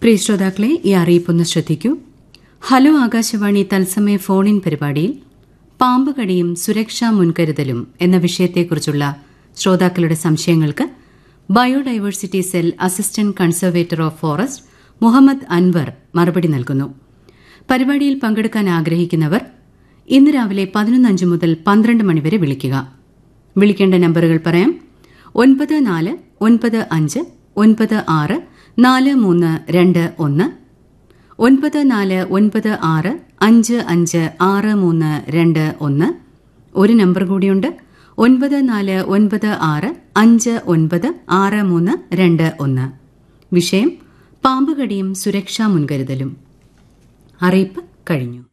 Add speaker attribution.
Speaker 1: പ്രിയ ശ്രോതാക്കളെ ഈ അറിയിപ്പൊന്ന് ശ്രദ്ധിക്കൂ ഹലോ ആകാശവാണി തത്സമയ ഫോൺ ഇൻ പരിപാടിയിൽ പാമ്പ് കടിയും സുരക്ഷാ മുൻകരുതലും എന്ന വിഷയത്തെക്കുറിച്ചുള്ള ശ്രോതാക്കളുടെ സംശയങ്ങൾക്ക് biodiversity cell assistant conservator of forest Muhammad Anwar മറുപടി നൽകുന്നു പരിപാടിയിൽ പങ്കെടുക്കാൻ ആഗ്രഹിക്കുന്നവർ ഇന്ന് രാവിലെ പതിനൊന്നഞ്ച് മുതൽ പന്ത്രണ്ട് മണിവരെ വിളിക്കുക വിളിക്കേണ്ട നമ്പറുകൾ പറയാം ഒൻപത് നാല് ഒൻപത് അഞ്ച് ഒൻപത് ആറ് നാല് മൂന്ന് രണ്ട് ഒന്ന് ഒൻപത് നാല് ഒൻപത് ആറ് അഞ്ച് അഞ്ച് ആറ് മൂന്ന് രണ്ട് ഒന്ന് ഒരു നമ്പർ കൂടിയുണ്ട് ഒൻപത് നാല് ഒൻപത് ആറ് അഞ്ച് ഒൻപത് ആറ് മൂന്ന് രണ്ട് ഒന്ന് വിഷയം പാമ്പുകടിയും സുരക്ഷാ മുൻകരുതലും അറിയിപ്പ് കഴിഞ്ഞു